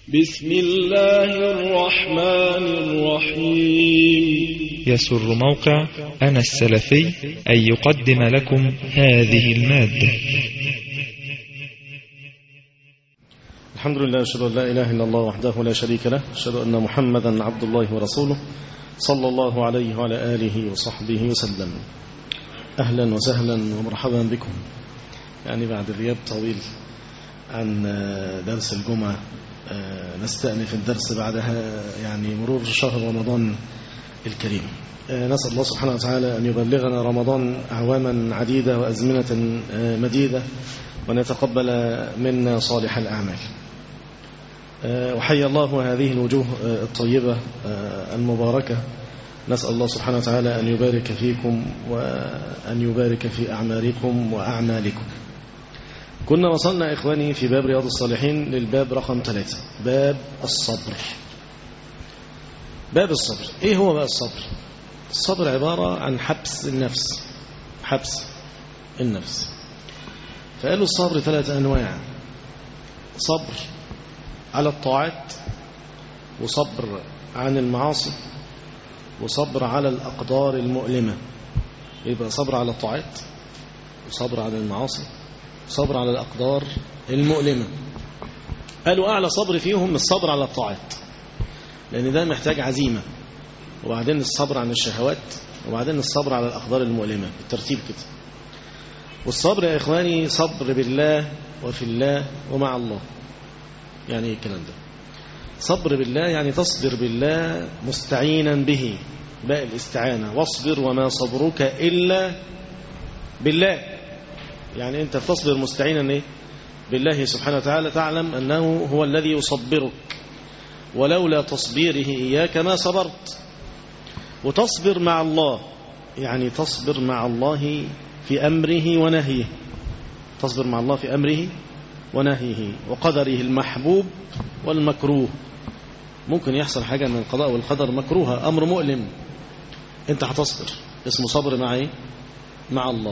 بسم الله الرحمن الرحيم يسر موقع أنا السلفي أن يقدم لكم هذه المادة الحمد لله أشهد أن لا إله إلا الله وحده لا شريك له أشهد أن محمدا عبد الله ورسوله صلى الله عليه وعلى آله وصحبه وسلم أهلا وسهلا ومرحبا بكم يعني بعد غياب طويل عن درس الجمعة نستأنف الدرس بعدها يعني مرور شهر رمضان الكريم نسأل الله سبحانه وتعالى أن يبلغنا رمضان أعواما عديدة وأزمنة مديدة وأن يتقبل منا صالح الأعمال وحي الله هذه الوجوه الطيبة المباركة نسأل الله سبحانه وتعالى أن يبارك فيكم وأن يبارك في أعمالكم وأعمالكم كنا وصلنا إخواني في باب رياض الصالحين للباب رقم ثلاثة باب الصبر باب الصبر إيه هو بقى الصبر الصبر عبارة عن حبس النفس حبس النفس فقالوا الصبر ثلاثة أنواع صبر على الطاعات وصبر عن المعاصي وصبر على الأقدار المؤلمة يبقى صبر على الطاعات وصبر على المعاصي صبر على الأقدار المؤلمة قالوا أعلى صبر فيهم الصبر على الطاعات لأن ده محتاج عزيمة وبعدين الصبر عن الشهوات وبعدين الصبر على الأقدار المؤلمة بالترتيب كده والصبر يا إخواني صبر بالله وفي الله ومع الله يعني ايه الكلام ده صبر بالله يعني تصبر بالله مستعينا به باء الاستعانة واصبر وما صبرك إلا بالله يعني أنت تصبر مستعينا إيه؟ بالله سبحانه وتعالى تعلم أنه هو الذي يصبرك ولولا تصبيره إياك ما صبرت وتصبر مع الله يعني تصبر مع الله في أمره ونهيه تصبر مع الله في أمره ونهيه وقدره المحبوب والمكروه ممكن يحصل حاجة من القضاء والقدر مكروهة أمر مؤلم أنت هتصبر اسمه صبر مع إيه؟ مع الله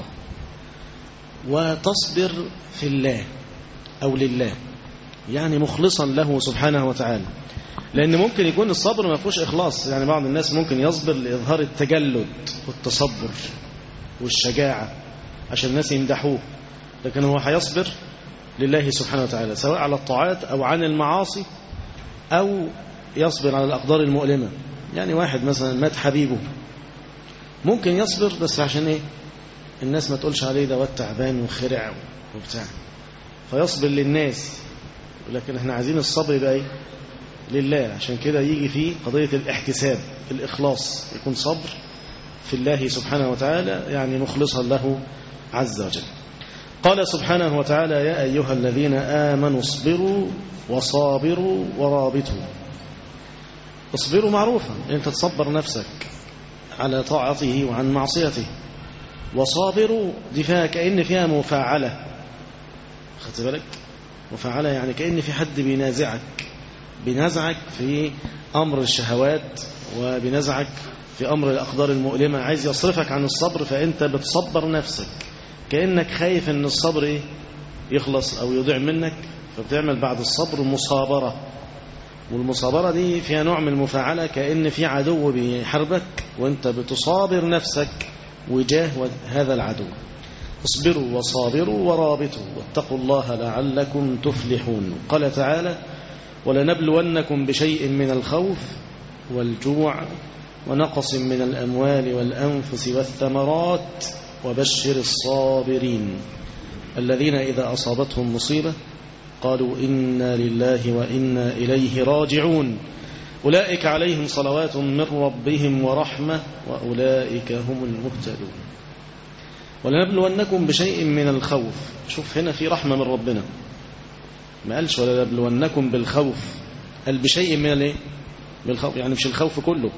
وتصبر في الله أو لله يعني مخلصا له سبحانه وتعالى لأن ممكن يكون الصبر ما فيهوش إخلاص يعني بعض الناس ممكن يصبر لإظهار التجلد والتصبر والشجاعة عشان الناس يمدحوه لكن هو هيصبر لله سبحانه وتعالى سواء على الطاعات أو عن المعاصي أو يصبر على الأقدار المؤلمة يعني واحد مثلا مات حبيبه ممكن يصبر بس عشان إيه الناس ما تقولش عليه ده تعبان وخرع وبتاع فيصبر للناس لكن احنا عايزين الصبر يبقى ايه لله عشان كده يجي فيه قضية الاحتساب الإخلاص يكون صبر في الله سبحانه وتعالى يعني مخلصا له عز وجل قال سبحانه وتعالى يا أيها الذين آمنوا اصبروا وصابروا ورابطوا اصبروا معروفا انت تصبر نفسك على طاعته وعن معصيته وصابروا دي فيها كأن فيها مفاعلة خدت بالك مفاعلة يعني كأن في حد بينازعك بينازعك في أمر الشهوات وبينازعك في أمر الأقدار المؤلمة عايز يصرفك عن الصبر فأنت بتصبر نفسك كأنك خايف أن الصبر إيه؟ يخلص أو يضيع منك فبتعمل بعد الصبر مصابرة والمصابرة دي فيها نوع من المفاعلة كأن في عدو بيحاربك وانت بتصابر نفسك وجاه هذا العدو اصبروا وصابروا ورابطوا واتقوا الله لعلكم تفلحون قال تعالى ولنبلونكم بشيء من الخوف والجوع ونقص من الأموال والأنفس والثمرات وبشر الصابرين الذين إذا أصابتهم مصيبة قالوا إنا لله وإنا إليه راجعون أولئك عليهم صلوات من ربهم ورحمة وأولئك هم المهتدون ولنبلونكم بشيء من الخوف شوف هنا في رحمة من ربنا ما قالش ولنبلونكم بالخوف قال بشيء من الايه بالخوف يعني مش الخوف كله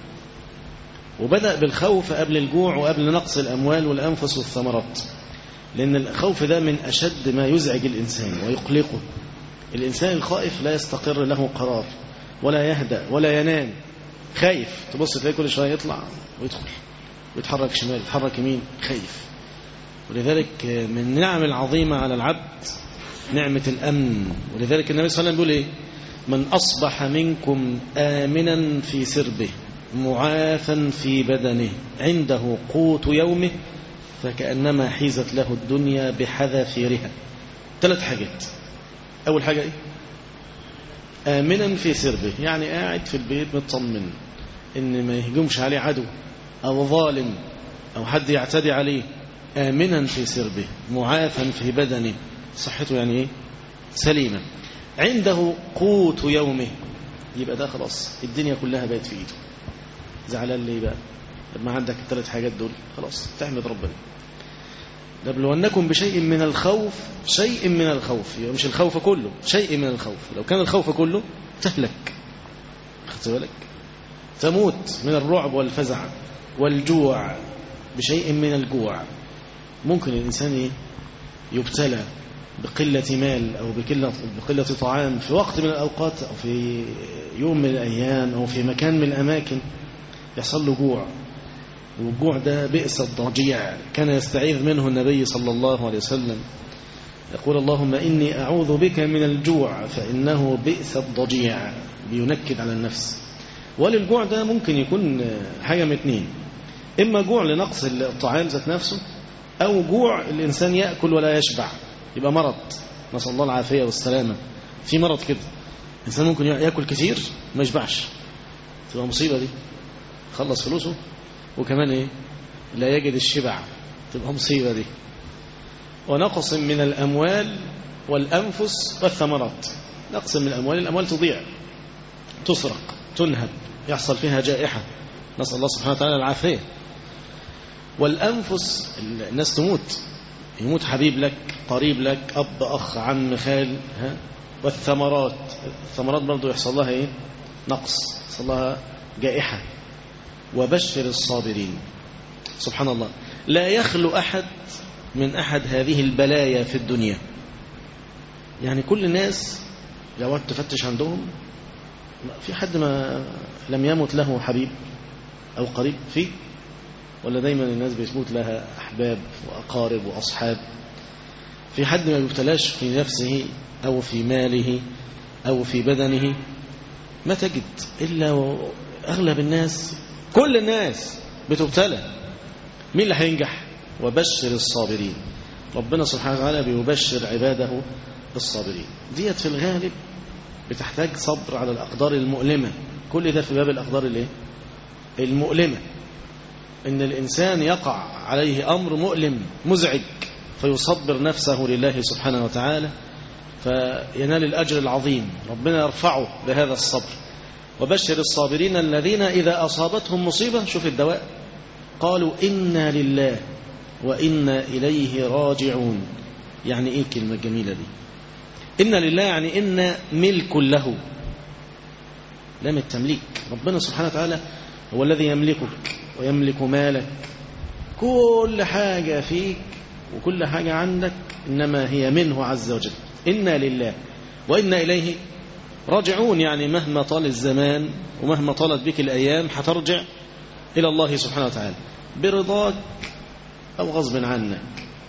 وبدأ بالخوف قبل الجوع وقبل نقص الأموال والأنفس والثمرات لأن الخوف ده من أشد ما يزعج الإنسان ويقلقه الإنسان الخائف لا يستقر له قرار ولا يهدأ ولا ينام خايف تبص تلاقي كل شوية يطلع ويدخل ويتحرك شمال يتحرك يمين خايف ولذلك من النعم العظيمة على العبد نعمة الأمن ولذلك النبي صلى الله عليه وسلم بيقول إيه من أصبح منكم آمنا في سربه معافا في بدنه عنده قوت يومه فكأنما حيزت له الدنيا بحذافيرها ثلاث حاجات أول حاجة إيه؟ آمنا في سربه يعني قاعد في البيت مطمن إن ما يهجمش عليه عدو أو ظالم أو حد يعتدي عليه آمنا في سربه معافا في بدنه صحته يعني إيه؟ سليمة عنده قوت يومه يبقى ده خلاص الدنيا كلها بقت في ايده زعلان ليه بقى لما عندك الثلاث حاجات دول خلاص تحمد ربنا نبلونكم بشيء من الخوف شيء من الخوف يعني مش الخوف كله شيء من الخوف لو كان الخوف كله تهلك خدت بالك تموت من الرعب والفزع والجوع بشيء من الجوع ممكن الإنسان إيه؟ يبتلى بقلة مال أو بقلة, بقلة طعام في وقت من الأوقات أو في يوم من الأيام أو في مكان من الأماكن يحصل له جوع والجوع ده بئس الضجيع كان يستعيذ منه النبي صلى الله عليه وسلم يقول اللهم إني أعوذ بك من الجوع فإنه بئس الضجيع بينكد على النفس وللجوع ده ممكن يكون حاجة من اتنين إما جوع لنقص الطعام ذات نفسه أو جوع الإنسان يأكل ولا يشبع يبقى مرض نسأل الله العافية والسلامة في مرض كده الإنسان ممكن يأكل كتير ما يشبعش تبقى مصيبة دي خلص فلوسه وكمان إيه لا يجد الشبع تبقى مصيبة دي ونقص من الأموال والأنفس والثمرات نقص من الأموال الأموال تضيع تسرق تنهب يحصل فيها جائحة نسأل الله سبحانه وتعالى العافية والأنفس الناس تموت يموت حبيب لك قريب لك أب أخ عم خال ها والثمرات الثمرات برضو يحصل لها إيه نقص يحصل لها جائحة وبشر الصابرين سبحان الله لا يخلو أحد من أحد هذه البلايا في الدنيا يعني كل الناس لو تفتش عندهم في حد ما لم يمت له حبيب أو قريب فيه ولا دايما الناس بيموت لها أحباب وأقارب وأصحاب في حد ما بيبتلاش في نفسه أو في ماله أو في بدنه ما تجد إلا أغلب الناس كل الناس بتبتلى مين اللي هينجح وبشر الصابرين ربنا سبحانه وتعالى بيبشر عباده الصابرين ديت في الغالب بتحتاج صبر على الأقدار المؤلمة كل ده في باب الأقدار الايه المؤلمة إن الإنسان يقع عليه أمر مؤلم مزعج فيصبر نفسه لله سبحانه وتعالى فينال الأجر العظيم ربنا يرفعه بهذا الصبر وبشر الصابرين الذين إذا أصابتهم مصيبة شوف الدواء قالوا إنا لله وإنا إليه راجعون يعني إيه كلمة جميلة دي إنا لله يعني إنا ملك له لام التمليك ربنا سبحانه وتعالى هو الذي يملكك ويملك مالك كل حاجة فيك وكل حاجة عندك إنما هي منه عز وجل إنا لله وإنا إليه راجعون يعني مهما طال الزمان ومهما طالت بك الأيام هترجع إلى الله سبحانه وتعالى برضاك أو غصب عنك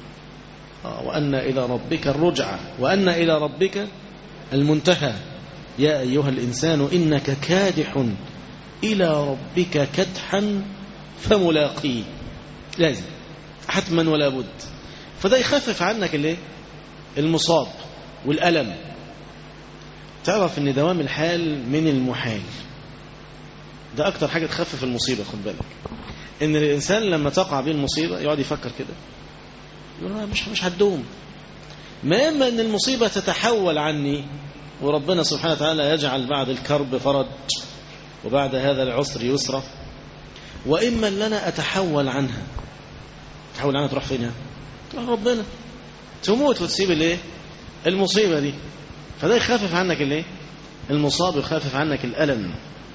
وأن إلى ربك الرجعة وأن إلى ربك المنتهى يا أيها الإنسان إنك كادح إلى ربك كدحا فملاقيه لازم حتما ولا بد فده يخفف عنك الايه المصاب والألم تعرف ان دوام الحال من المحال ده اكتر حاجة تخفف المصيبة خد بالك ان الانسان لما تقع به المصيبة يقعد يفكر كده يقول مش مش هتدوم ما اما ان المصيبة تتحول عني وربنا سبحانه وتعالى يجعل بعد الكرب فرج وبعد هذا العسر يسرا واما ان انا اتحول عنها تحول عنها تروح فين تروح ربنا تموت وتسيب الايه المصيبة دي فده يخفف عنك الايه المصاب يخفف عنك الألم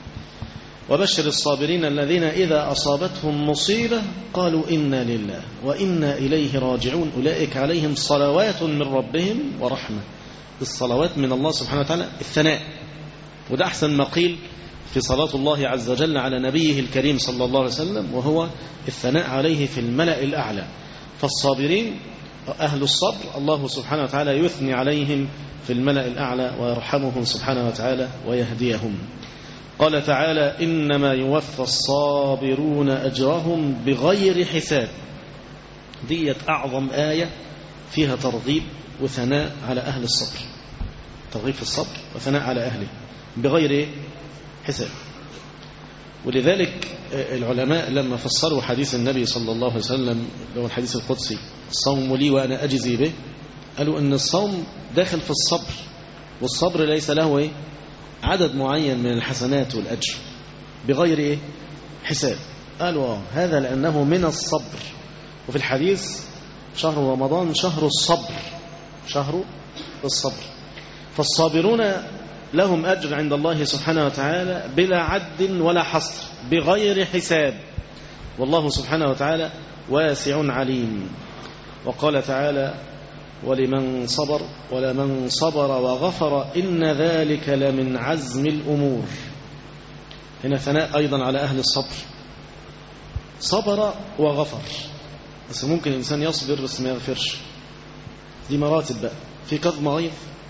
وبشر الصابرين الذين إذا أصابتهم مصيبة قالوا إنا لله وإنا إليه راجعون أولئك عليهم صلوات من ربهم ورحمة الصلوات من الله سبحانه وتعالى الثناء وده أحسن ما قيل في صلاة الله عز وجل على نبيه الكريم صلى الله عليه وسلم وهو الثناء عليه في الملأ الأعلى فالصابرين أهل الصبر الله سبحانه وتعالى يثني عليهم في الملأ الأعلى ويرحمهم سبحانه وتعالى ويهديهم قال تعالى إنما يوفى الصابرون أجرهم بغير حساب ديت أعظم آية فيها ترغيب وثناء على أهل الصبر ترغيب في الصبر وثناء على أهله بغير حساب ولذلك العلماء لما فسروا حديث النبي صلى الله عليه وسلم هو الحديث القدسي الصوم لي وأنا أجزي به قالوا أن الصوم داخل في الصبر والصبر ليس له إيه؟ عدد معين من الحسنات والأجر بغير إيه؟ حساب قالوا آه هذا لأنه من الصبر وفي الحديث شهر رمضان شهر الصبر شهر الصبر فالصابرون لهم أجر عند الله سبحانه وتعالى بلا عد ولا حصر بغير حساب والله سبحانه وتعالى واسع عليم وقال تعالى ولمن صبر ولمن صبر وغفر إن ذلك لمن عزم الأمور هنا ثناء أيضا على أهل الصبر صبر وغفر بس ممكن الإنسان يصبر بس ما يغفرش دي مراتب بقى في كظم غيظ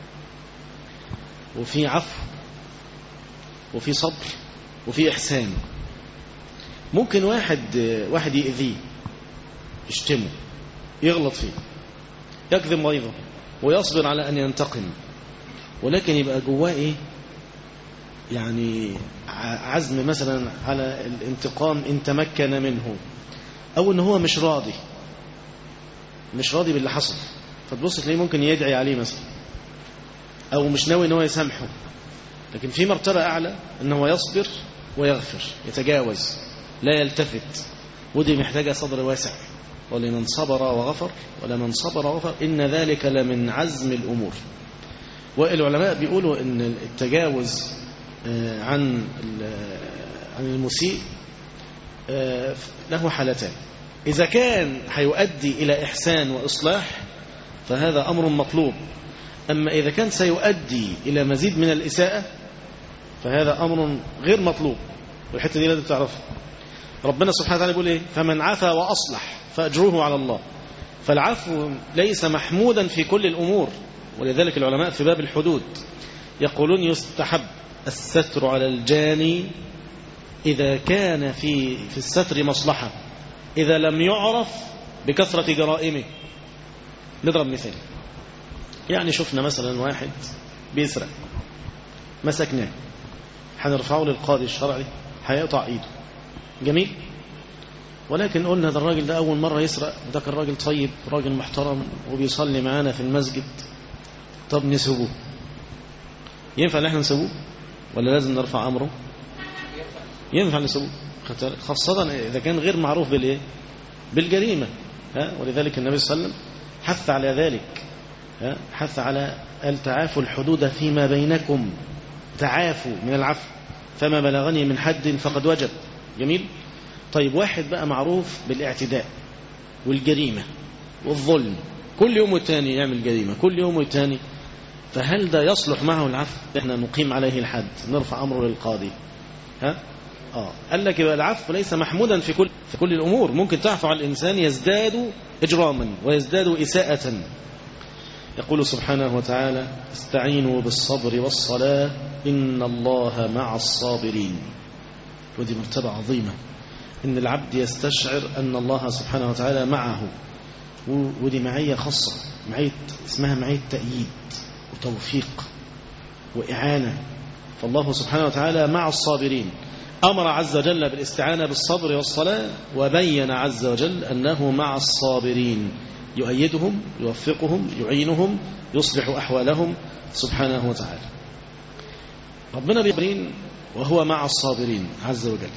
وفي عفو وفي صبر وفي إحسان ممكن واحد واحد يأذيه يشتمه يغلط فيه يكذب غيظه ويصبر على أن ينتقم ولكن يبقى جواه إيه يعني عزم مثلا على الانتقام إن تمكن منه أو إن هو مش راضي مش راضي باللي حصل فتبص تلاقيه ممكن يدعي عليه مثلا أو مش ناوي إن هو يسامحه لكن في مرتبة أعلى إن هو يصبر ويغفر يتجاوز لا يلتفت ودي محتاجة صدر واسع ولمن صبر وغفر ولمن صبر وغفر إن ذلك لمن عزم الأمور والعلماء بيقولوا إن التجاوز عن عن المسيء له حالتان إذا كان هيؤدي إلى إحسان وإصلاح فهذا أمر مطلوب أما إذا كان سيؤدي إلى مزيد من الإساءة فهذا أمر غير مطلوب والحتة دي لازم تعرفها ربنا سبحانه وتعالى يقول إيه فمن عفا وأصلح فأجره على الله فالعفو ليس محمودا في كل الأمور ولذلك العلماء في باب الحدود يقولون يستحب الستر على الجاني إذا كان في في الستر مصلحة إذا لم يعرف بكثرة جرائمه نضرب مثال يعني شفنا مثلا واحد بيسرق مسكناه هنرفعه للقاضي الشرعي هيقطع ايده جميل ولكن قلنا ده الراجل ده أول مرة يسرق ده كان راجل طيب راجل محترم وبيصلي معانا في المسجد طب نسيبوه ينفع ان احنا نسيبوه ولا لازم نرفع أمره ينفع نسيبوه خاصة إذا كان غير معروف بالإيه بالجريمة ها ولذلك النبي صلى الله عليه وسلم حث على ذلك ها حث على التعافوا الحدود فيما بينكم تعافوا من العفو فما بلغني من حد فقد وجب جميل طيب واحد بقى معروف بالاعتداء والجريمة والظلم كل يوم والتاني يعمل جريمة كل يوم والتاني فهل ده يصلح معه العفو احنا نقيم عليه الحد نرفع أمره للقاضي ها آه. قال لك يبقى العفو ليس محمودا في كل في كل الأمور ممكن تعفو على الإنسان يزداد إجراما ويزداد إساءة يقول سبحانه وتعالى استعينوا بالصبر والصلاة إن الله مع الصابرين ودي مرتبة عظيمة إن العبد يستشعر أن الله سبحانه وتعالى معه ودي معية خاصة معية اسمها معية تأييد وتوفيق وإعانة فالله سبحانه وتعالى مع الصابرين أمر عز وجل بالاستعانة بالصبر والصلاة وبين عز وجل أنه مع الصابرين يؤيدهم يوفقهم يعينهم يصلح أحوالهم سبحانه وتعالى ربنا بيبرين وهو مع الصابرين عز وجل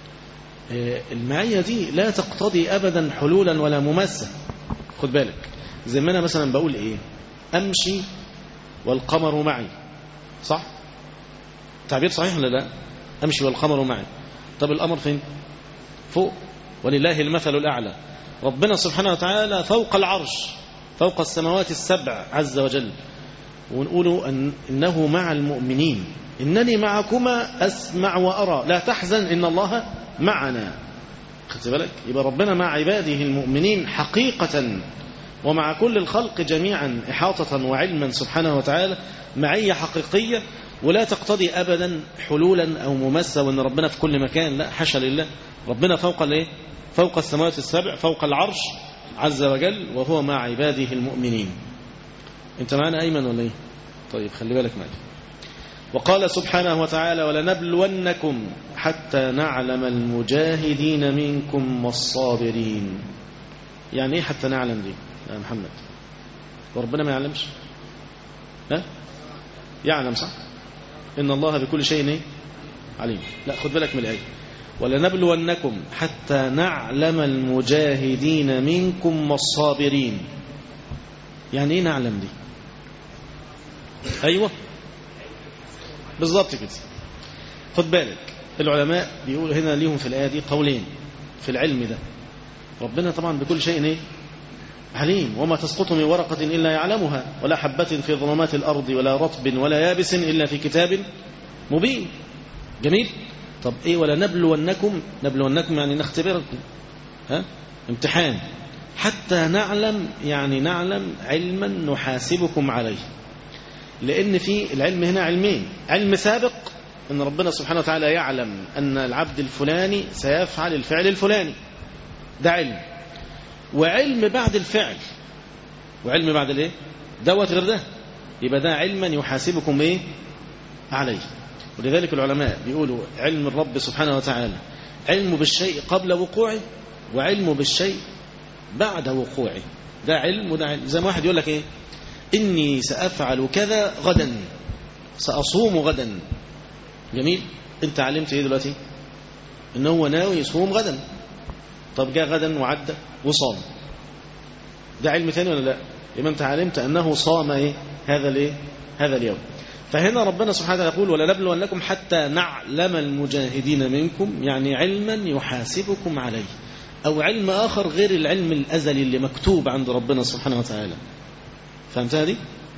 المعية دي لا تقتضي أبدا حلولا ولا مماسة خد بالك زي ما أنا مثلا بقول إيه أمشي والقمر معي صح تعبير صحيح ولا لا أمشي والقمر معي طب القمر فين فوق ولله المثل الأعلى ربنا سبحانه وتعالى فوق العرش فوق السماوات السبع عز وجل ونقول أن إنه مع المؤمنين إنني معكما أسمع وأرى لا تحزن إن الله معنا خدت بالك يبقى ربنا مع عباده المؤمنين حقيقة ومع كل الخلق جميعا إحاطة وعلما سبحانه وتعالى معية حقيقية ولا تقتضي أبدا حلولا أو ممسة وأن ربنا في كل مكان لا حاشا لله ربنا فوق الايه فوق السماوات السبع فوق العرش عز وجل وهو مع عباده المؤمنين انت معنا أيمن ولا ايه طيب خلي بالك معي وقال سبحانه وتعالى ولنبلونكم حتى نعلم المجاهدين منكم والصابرين يعني ايه حتى نعلم دي يا محمد وربنا ما يعلمش ها يعلم صح إن الله بكل شيء ايه عليم لا خد بالك من الآية ولنبلونكم حتى نعلم المجاهدين منكم والصابرين يعني ايه نعلم دي ايوه بالظبط كده خد بالك العلماء بيقولوا هنا ليهم في الآية دي قولين في العلم ده ربنا طبعا بكل شيء ايه عليم وما تسقط من ورقة إلا يعلمها ولا حبة في ظلمات الأرض ولا رطب ولا يابس إلا في كتاب مبين جميل طب إيه ولا نبلونكم نبلونكم يعني نختبركم ها امتحان حتى نعلم يعني نعلم علما نحاسبكم عليه لأن في العلم هنا علمين علم سابق أن ربنا سبحانه وتعالى يعلم أن العبد الفلاني سيفعل الفعل الفلاني ده علم وعلم بعد الفعل وعلم بعد الايه دوت غير ده يبقى ده علما يحاسبكم ايه عليه ولذلك العلماء بيقولوا علم الرب سبحانه وتعالى علمه بالشيء قبل وقوعه وعلمه بالشيء بعد وقوعه ده علم وده علم زي ما واحد يقول لك ايه اني سافعل كذا غدا ساصوم غدا جميل انت علمت ايه دلوقتي ان هو ناوي يصوم غدا طب جاء غدا وعدى وصام ده علم ثاني ولا لا يبقى انت علمت انه صام ايه هذا الايه هذا اليوم فهنا ربنا سبحانه وتعالى يقول ولنبلونكم حتى نعلم المجاهدين منكم يعني علما يحاسبكم عليه او علم اخر غير العلم الازلي اللي مكتوب عند ربنا سبحانه وتعالى فهمت هذه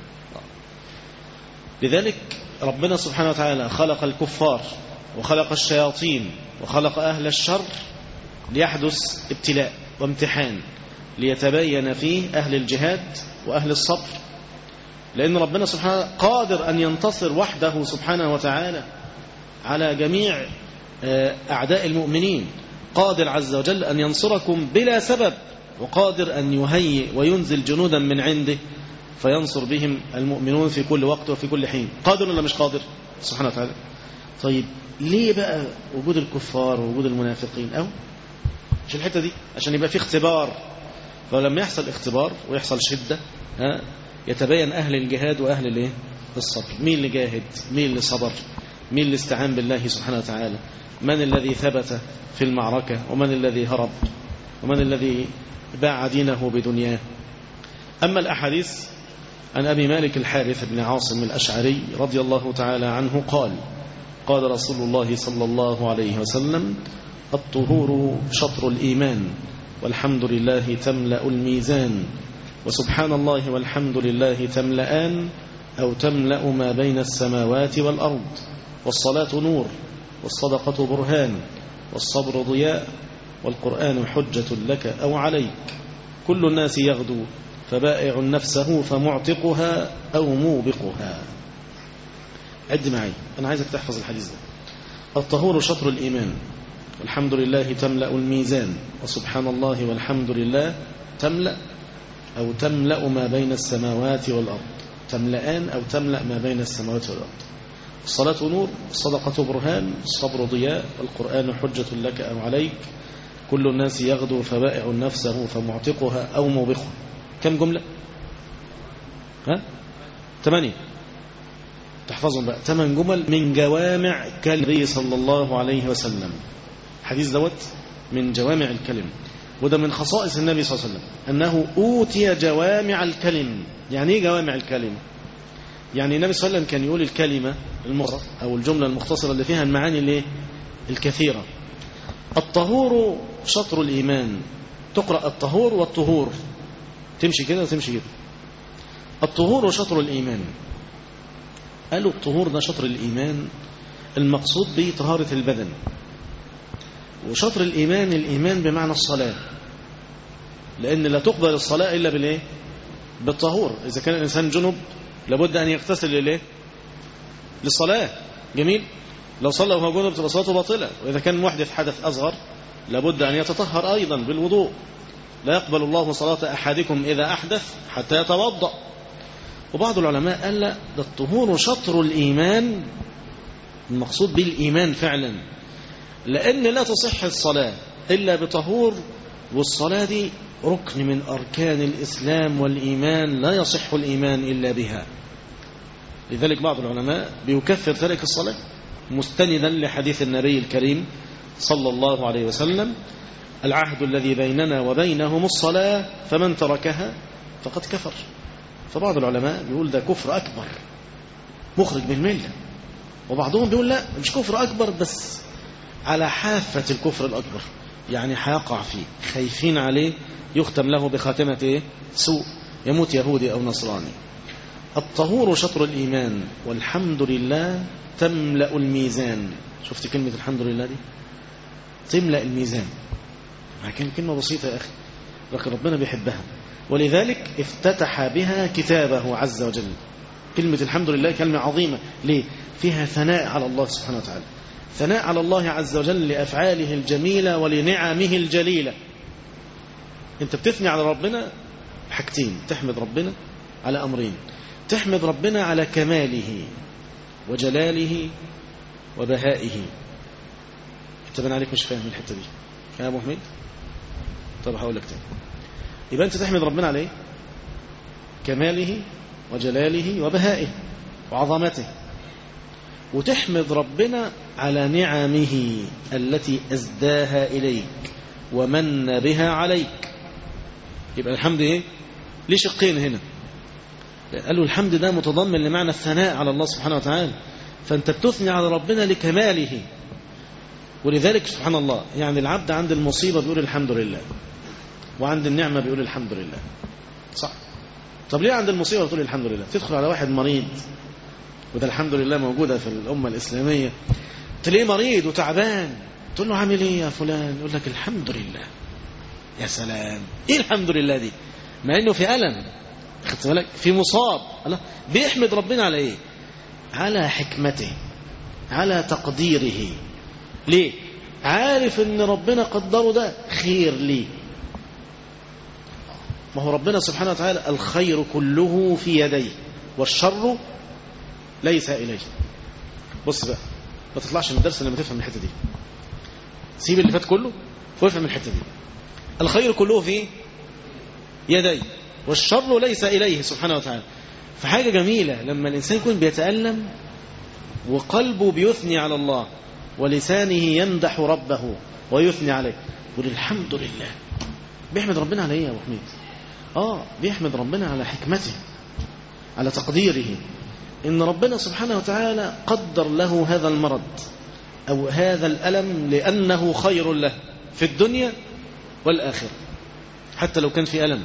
لذلك ربنا سبحانه وتعالى خلق الكفار وخلق الشياطين وخلق اهل الشر ليحدث ابتلاء وامتحان ليتبين فيه أهل الجهاد وأهل الصبر لأن ربنا سبحانه قادر أن ينتصر وحده سبحانه وتعالى على جميع أعداء المؤمنين قادر عز وجل أن ينصركم بلا سبب وقادر أن يهيئ وينزل جنودا من عنده فينصر بهم المؤمنون في كل وقت وفي كل حين قادر ولا مش قادر سبحانه وتعالى طيب ليه بقى وجود الكفار ووجود المنافقين أو مش الحتة دي عشان يبقى في اختبار فلما يحصل اختبار ويحصل شدة ها يتبين أهل الجهاد وأهل الايه الصبر مين اللي جاهد مين اللي صبر مين اللي استعان بالله سبحانه وتعالى من الذي ثبت في المعركة ومن الذي هرب ومن الذي باع دينه بدنياه أما الأحاديث عن أبي مالك الحارث بن عاصم الأشعري رضي الله تعالى عنه قال قال رسول الله صلى الله عليه وسلم الطهور شطر الإيمان والحمد لله تملأ الميزان وسبحان الله والحمد لله تملأان أو تملأ ما بين السماوات والأرض والصلاة نور والصدقة برهان والصبر ضياء والقرآن حجة لك أو عليك كل الناس يغدو فبائع نفسه فمعتقها أو موبقها عد معي أنا عايزك تحفظ الحديث ده الطهور شطر الإيمان الحمد لله تملأ الميزان وسبحان الله والحمد لله تملأ أو تملأ ما بين السماوات والأرض تملأان أو تملأ ما بين السماوات والأرض الصلاة نور الصدقة برهان الصبر ضياء القرآن حجة لك أو عليك كل الناس يغدو فبائع نفسه فمعتقها أو موبقها كم جملة ها ثمانية تحفظهم بقى ثمان جمل من جوامع كلمة صلى الله عليه وسلم حديث دوت من جوامع الكلم وده من خصائص النبي صلى الله عليه وسلم أنه أوتي جوامع الكلم يعني إيه جوامع الكلم يعني النبي صلى الله عليه وسلم كان يقول الكلمة المختصرة أو الجملة المختصرة اللي فيها المعاني اللي الكثيرة الطهور شطر الإيمان تقرأ الطهور والطهور تمشي كده وتمشي كده الطهور شطر الإيمان قالوا الطهور ده شطر الإيمان المقصود به طهارة البدن وشطر الإيمان الإيمان بمعنى الصلاة لأن لا تقبل الصلاة إلا بالإيه؟ بالطهور إذا كان الإنسان جنب لابد أن يغتسل لليه للصلاة جميل لو صلى وهو جنب تبقى صلاته باطلة وإذا كان محدث حدث أصغر لابد أن يتطهر أيضا بالوضوء لا يقبل الله صلاة أحدكم إذا أحدث حتى يتوضأ وبعض العلماء قال لا ده الطهور شطر الإيمان المقصود بالإيمان فعلا لأن لا تصح الصلاة إلا بطهور والصلاة دي ركن من أركان الإسلام والإيمان لا يصح الإيمان إلا بها لذلك بعض العلماء بيكفر ترك الصلاة مستندا لحديث النبي الكريم صلى الله عليه وسلم العهد الذي بيننا وبينهم الصلاة فمن تركها فقد كفر فبعض العلماء بيقول ده كفر أكبر مخرج من الملة وبعضهم بيقول لا مش كفر أكبر بس على حافة الكفر الأكبر يعني هيقع فيه خايفين عليه يختم له بخاتمة إيه؟ سوء يموت يهودي أو نصراني الطهور شطر الإيمان والحمد لله تملأ الميزان شفت كلمة الحمد لله دي تملأ الميزان كان كلمة بسيطة يا أخي لكن ربنا بيحبها ولذلك افتتح بها كتابه عز وجل كلمة الحمد لله كلمة عظيمة ليه؟ فيها ثناء على الله سبحانه وتعالى ثناء على الله عز وجل لأفعاله الجميلة ولنعمه الجليلة انت بتثني على ربنا حاجتين تحمد ربنا على أمرين تحمد ربنا على كماله وجلاله وبهائه انت بان عليك مش فاهم الحتة دي يا أبو حميد طب هقول لك تاني يبقى انت تحمد ربنا عليه كماله وجلاله وبهائه وعظمته وتحمد ربنا على نعمه التي أزداها إليك ومن بها عليك يبقى الحمد إيه ليه شقين هنا قالوا الحمد ده متضمن لمعنى الثناء على الله سبحانه وتعالى فأنت بتثني على ربنا لكماله ولذلك سبحان الله يعني العبد عند المصيبة بيقول الحمد لله وعند النعمة بيقول الحمد لله صح طب ليه عند المصيبة بتقول الحمد لله تدخل على واحد مريض وده الحمد لله موجودة في الأمة الإسلامية تلاقيه مريض وتعبان تقول له عامل ايه يا فلان يقول لك الحمد لله يا سلام ايه الحمد لله دي مع انه في ألم خدت بالك في مصاب الله بيحمد ربنا على ايه على حكمته على تقديره ليه عارف ان ربنا قدره ده خير ليه ما هو ربنا سبحانه وتعالى الخير كله في يديه والشر ليس إليه بص بقى ما تطلعش من الدرس لما تفهم الحتة دي سيب اللي فات كله وافهم الحتة دي الخير كله في يديه والشر ليس إليه سبحانه وتعالى فحاجة جميلة لما الإنسان يكون بيتألم وقلبه بيثني على الله ولسانه يمدح ربه ويثني عليه يقول الحمد لله بيحمد ربنا على ايه يا ابو حميد اه بيحمد ربنا على حكمته على تقديره ان ربنا سبحانه وتعالى قدر له هذا المرض او هذا الالم لانه خير له في الدنيا والاخره حتى لو كان في الم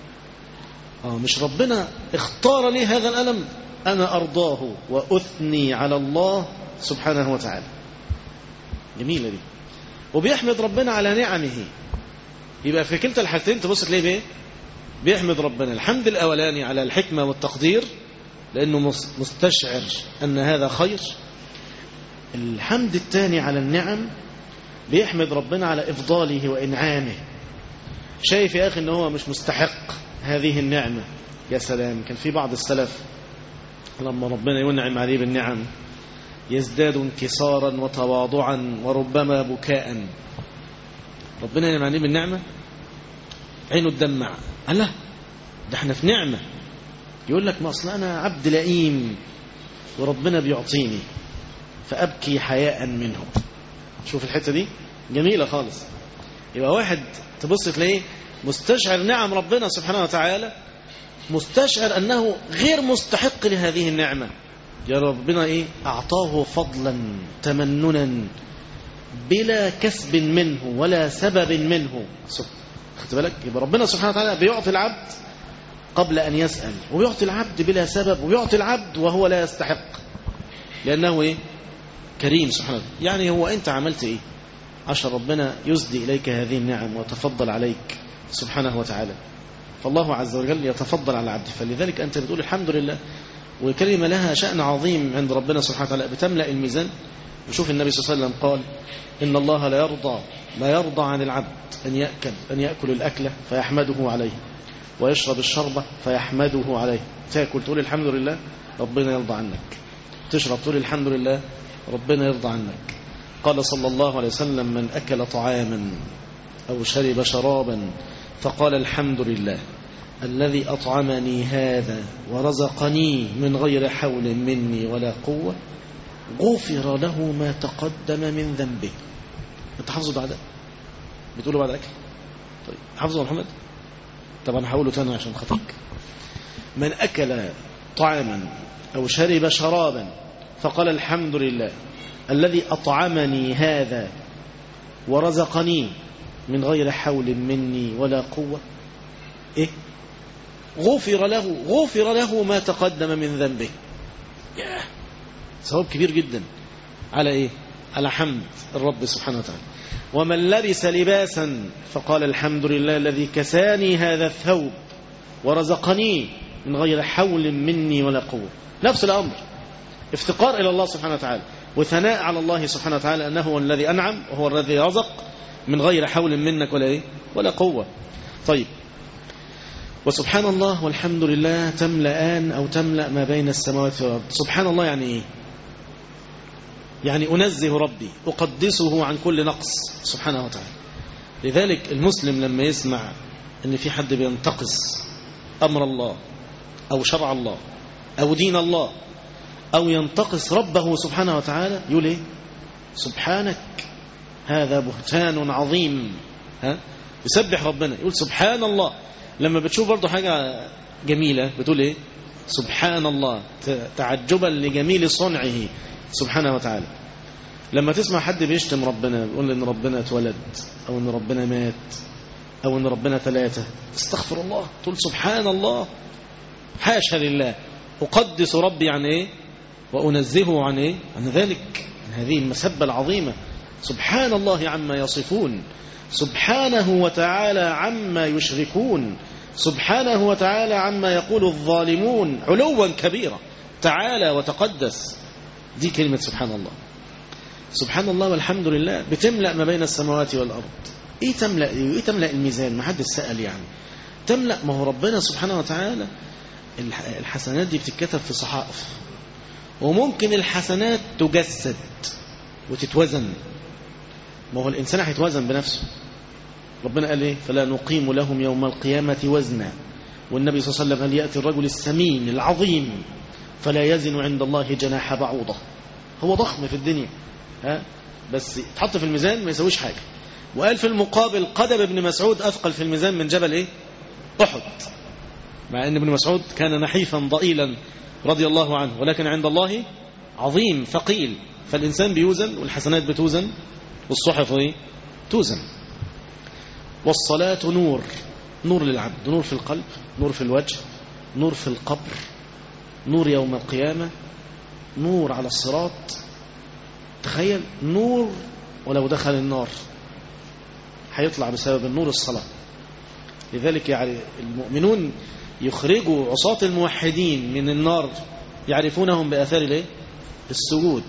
اه مش ربنا اختار لي هذا الالم انا ارضاه واثني على الله سبحانه وتعالى جميله دي وبيحمد ربنا على نعمه يبقى في كلتا الحالتين تبص تلاقيه بايه بيحمد ربنا الحمد الاولاني على الحكمه والتقدير لانه مستشعر ان هذا خير الحمد الثاني على النعم بيحمد ربنا على افضاله وانعامه شايف يا اخي ان هو مش مستحق هذه النعمه يا سلام كان في بعض السلف لما ربنا ينعم عليه بالنعم يزداد انكسارا وتواضعا وربما بكاء ربنا ينعم عليه بالنعمة عينه تدمع قال لا ده احنا في نعمة يقول لك ما أصلا أنا عبد لئيم وربنا بيعطيني فأبكي حياء منه شوف الحتة دي جميلة خالص يبقى واحد تبص تلاقيه مستشعر نعم ربنا سبحانه وتعالى مستشعر أنه غير مستحق لهذه النعمة يا ربنا إيه أعطاه فضلا تمننا بلا كسب منه ولا سبب منه خدت بالك يبقى ربنا سبحانه وتعالى بيعطي العبد قبل أن يسأل ويعطي العبد بلا سبب ويعطي العبد وهو لا يستحق لأنه إيه كريم سبحانه وتعالى يعني هو أنت عملت إيه عشان ربنا يسدي إليك هذه النعم وتفضل عليك سبحانه وتعالى فالله عز وجل يتفضل على عبده فلذلك أنت بتقول الحمد لله وكلمة لها شأن عظيم عند ربنا سبحانه وتعالى بتملأ الميزان وشوف النبي صلى الله عليه وسلم قال إن الله لا يرضى لا يرضى عن العبد أن يأكل أن يأكل الأكلة فيحمده عليه ويشرب الشربة فيحمده عليه تاكل تقول الحمد لله ربنا يرضى عنك تشرب تقول الحمد لله ربنا يرضى عنك قال صلى الله عليه وسلم من أكل طعاما أو شرب شرابا فقال الحمد لله الذي أطعمني هذا ورزقني من غير حول مني ولا قوة غفر له ما تقدم من ذنبه انت حافظه بعد بتقوله بعد الاكل طيب حافظه يا محمد طبعا هقوله تاني عشان خاطرك من اكل طعاما او شرب شرابا فقال الحمد لله الذي اطعمني هذا ورزقني من غير حول مني ولا قوه ايه غفر له غفر له ما تقدم من ذنبه ياه ثواب كبير جدا على ايه على حمد الرب سبحانه وتعالى ومن لبس لباسا فقال الحمد لله الذي كساني هذا الثوب ورزقني من غير حول مني ولا قوة نفس الأمر افتقار إلى الله سبحانه وتعالى وثناء على الله سبحانه وتعالى أنه هو الذي أنعم وهو الذي رزق من غير حول منك ولا إيه ولا قوة طيب وسبحان الله والحمد لله تملأان أو تملأ ما بين السماوات والأرض سبحان الله يعني إيه يعني أنزه ربي أقدسه عن كل نقص سبحانه وتعالى لذلك المسلم لما يسمع أن في حد بينتقص أمر الله أو شرع الله أو دين الله أو ينتقص ربه سبحانه وتعالى يقول إيه سبحانك هذا بهتان عظيم ها يسبح ربنا يقول سبحان الله لما بتشوف برضه حاجة جميلة بتقول إيه سبحان الله تعجبا لجميل صنعه سبحانه وتعالى لما تسمع حد بيشتم ربنا بيقول ان ربنا اتولد او ان ربنا مات او ان ربنا ثلاثة استغفر الله تقول سبحان الله حاشا لله أقدس ربي عن ايه وأنزهه عن ايه عن ذلك عن هذه المسبة العظيمة سبحان الله عما يصفون سبحانه وتعالى عما يشركون سبحانه وتعالى عما يقول الظالمون علوا كبيرا تعالى وتقدس دي كلمة سبحان الله سبحان الله والحمد لله بتملأ ما بين السماوات والأرض ايه تملأ ايه ايه تملأ الميزان ما حد سأل يعني تملأ ما هو ربنا سبحانه وتعالى الحسنات دي بتتكتب في صحائف وممكن الحسنات تجسد وتتوزن ما هو الإنسان هيتوزن بنفسه ربنا قال ايه فلا نقيم لهم يوم القيامة وزنا والنبي صلى الله عليه وسلم قال يأتي الرجل السمين العظيم فلا يزن عند الله جناح بعوضة هو ضخم في الدنيا ها بس تحط في الميزان ما يسويش حاجة وقال في المقابل قدم ابن مسعود أثقل في الميزان من جبل إيه؟ أحد مع أن ابن مسعود كان نحيفا ضئيلا رضي الله عنه ولكن عند الله عظيم ثقيل فالإنسان بيوزن والحسنات بتوزن والصحف إيه؟ توزن والصلاة نور نور للعبد نور في القلب نور في الوجه نور في القبر نور يوم القيامة نور على الصراط تخيل نور ولو دخل النار هيطلع بسبب النور الصلاة لذلك يعني المؤمنون يخرجوا عصاة الموحدين من النار يعرفونهم بأثار الايه السجود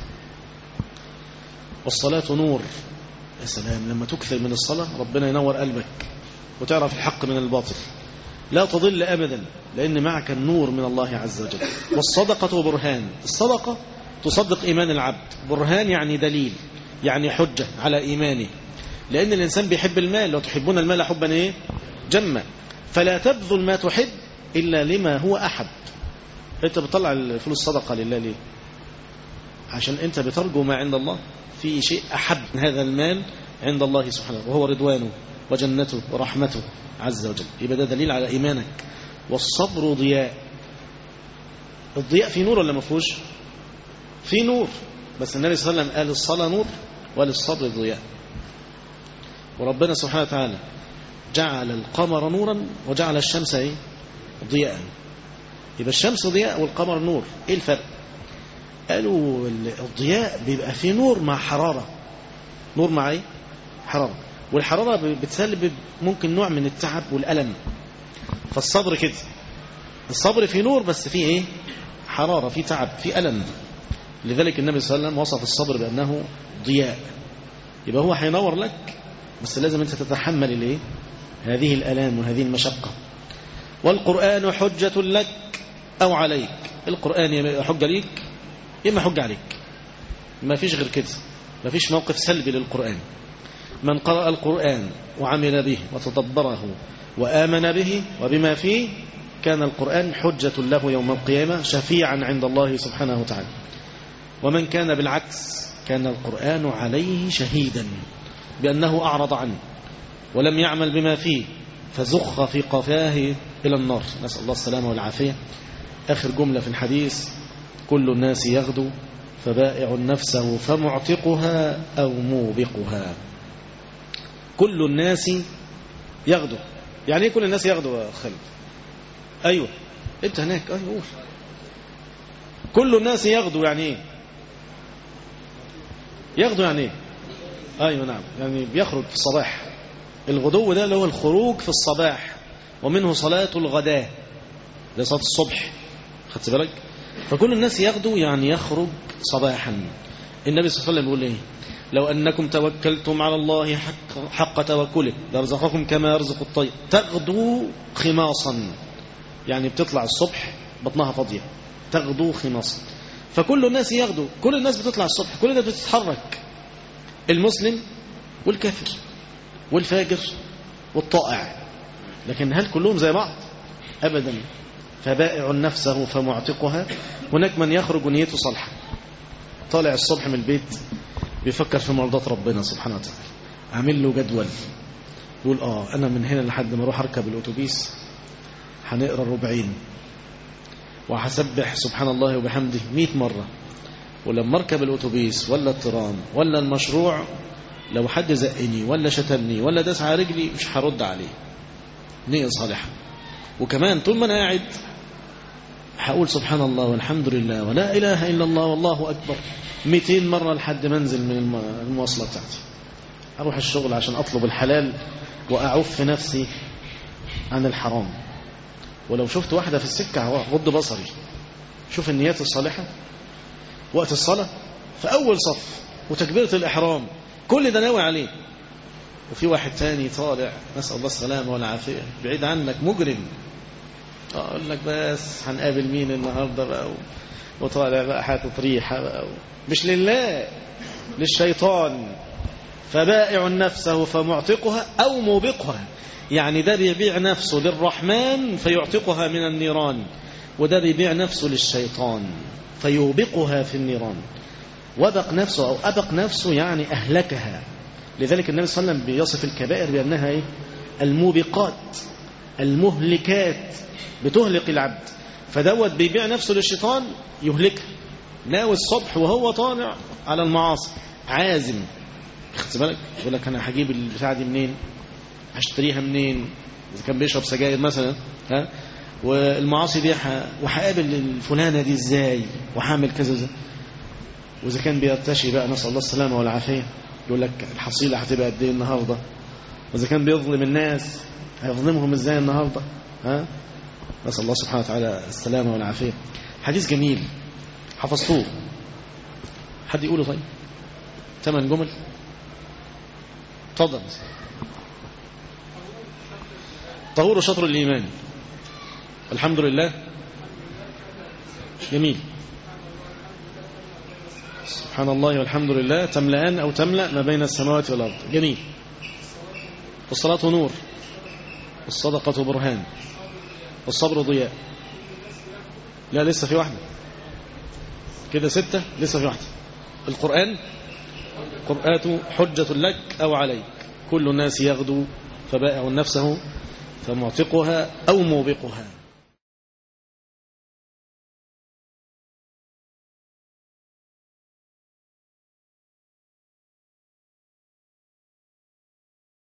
والصلاة نور يا سلام لما تكثر من الصلاة ربنا ينور قلبك وتعرف الحق من الباطل لا تضل أبدا لأن معك النور من الله عز وجل والصدقة برهان الصدقة تصدق إيمان العبد برهان يعني دليل يعني حجة على إيمانه لأن الإنسان بيحب المال لو تحبون المال حبا إيه جمة فلا تبذل ما تحب إلا لما هو أحب أنت بتطلع الفلوس صدقة لله ليه عشان أنت بترجو ما عند الله في شيء أحب من هذا المال عند الله سبحانه وهو رضوانه وجنته ورحمته عز وجل يبقى ده دليل على إيمانك والصبر ضياء الضياء في نور ولا ما فيهوش في نور بس النبي صلى الله عليه وسلم قال الصلاة نور وللصبر ضياء وربنا سبحانه وتعالى جعل القمر نورا وجعل الشمس ايه ضياء يبقى الشمس ضياء والقمر نور ايه الفرق قالوا الضياء بيبقى فيه نور مع حرارة نور مع ايه حرارة والحرارة بتسبب ممكن نوع من التعب والألم فالصبر كده الصبر في نور بس فيه ايه حرارة فيه تعب فيه ألم لذلك النبي صلى الله عليه وسلم وصف الصبر بأنه ضياء يبقى هو هينور لك بس لازم انت تتحمل الايه هذه الالام وهذه المشقه والقران حجه لك او عليك القران يا حجه ليك يا اما حجه عليك ما فيش غير كده ما فيش موقف سلبي للقران من قرأ القرآن وعمل به وتدبره وآمن به وبما فيه كان القرآن حجة له يوم القيامة شفيعا عند الله سبحانه وتعالى ومن كان بالعكس كان القرآن عليه شهيدا بأنه أعرض عنه ولم يعمل بما فيه فزخ في قفاه إلى النار نسأل الله السلامة والعافية آخر جملة في الحديث كل الناس يغدو فبائع نفسه فمعتقها أو موبقها كل الناس يغدو يعني ايه كل الناس يغدو يا خالد ايوه انت هناك ايوه قول كل الناس يغدو يعني ايه يغدو يعني ايه ايوه نعم يعني بيخرج في الصباح الغدو ده اللي هو الخروج في الصباح ومنه صلاة الغداء ده صلاة الصبح خدت بالك فكل الناس يغدو يعني يخرج صباحا النبي صلى الله عليه وسلم بيقول ايه لو أنكم توكلتم على الله حق, حق توكله لرزقكم كما يرزق الطير تغدو خماصا يعني بتطلع الصبح بطنها فاضية تغدو خماصا فكل الناس يغدو كل الناس بتطلع الصبح كل الناس بتتحرك المسلم والكافر والفاجر والطائع لكن هل كلهم زي بعض أبدا فبائع نفسه فمعتقها هناك من يخرج نيته صالحة طالع الصبح من البيت بيفكر في مرضات ربنا سبحانه وتعالى عامل له جدول يقول اه انا من هنا لحد ما اروح اركب الاتوبيس هنقرا الربعين وهسبح سبحان الله وبحمده 100 مره ولما اركب الاتوبيس ولا الترام ولا المشروع لو حد زقني ولا شتمني ولا داس على رجلي مش هرد عليه نية صالحة وكمان طول ما انا قاعد هقول سبحان الله والحمد لله ولا اله الا الله والله اكبر 200 مرة لحد ما انزل من المواصلة بتاعتي اروح الشغل عشان اطلب الحلال واعف نفسي عن الحرام ولو شفت واحدة في السكة غض بصري شوف النيات الصالحة وقت الصلاة في أول صف وتكبيرة الإحرام كل ده ناوي عليه وفي واحد تاني طالع نسأل الله السلامة والعافية بعيد عنك مجرم أقول لك بس هنقابل مين النهاردة بقى وطالع بقى حاطط ريحة بقى مش لله للشيطان فبائع نفسه فمعتقها أو موبقها يعني ده بيبيع نفسه للرحمن فيعتقها من النيران وده بيبيع نفسه للشيطان فيوبقها في النيران وبق نفسه أو أبق نفسه يعني أهلكها لذلك النبي صلى الله عليه وسلم بيصف الكبائر بأنها إيه؟ الموبقات المهلكات بتهلك العبد فدوت بيبيع نفسه للشيطان يهلكها ناوي الصبح وهو طالع على المعاصي عازم خدت بالك يقول لك انا هجيب البتاعه دي منين هشتريها منين اذا كان بيشرب سجاير مثلا ها والمعاصي دي ح... وهقابل الفلانه دي ازاي وهعمل كذا ازاي واذا كان بيرتشي بقى نسال الله السلامه والعافيه يقول لك الحصيله هتبقى قد ايه النهارده واذا كان بيظلم الناس هيظلمهم ازاي النهارده ها نسال الله سبحانه وتعالى السلامه والعافيه حديث جميل حفظتوه حد يقوله طيب ثمان جمل تفضل طهور شطر الإيمان الحمد لله جميل سبحان الله والحمد لله تملأان أو تملأ ما بين السماوات والأرض جميل والصلاة نور والصدقة برهان والصبر ضياء لا لسه في واحدة كده ستة لسه في واحدة القرآن قرآته حجة لك أو عليك كل الناس يغدو فبائع نفسه فمعتقها أو موبقها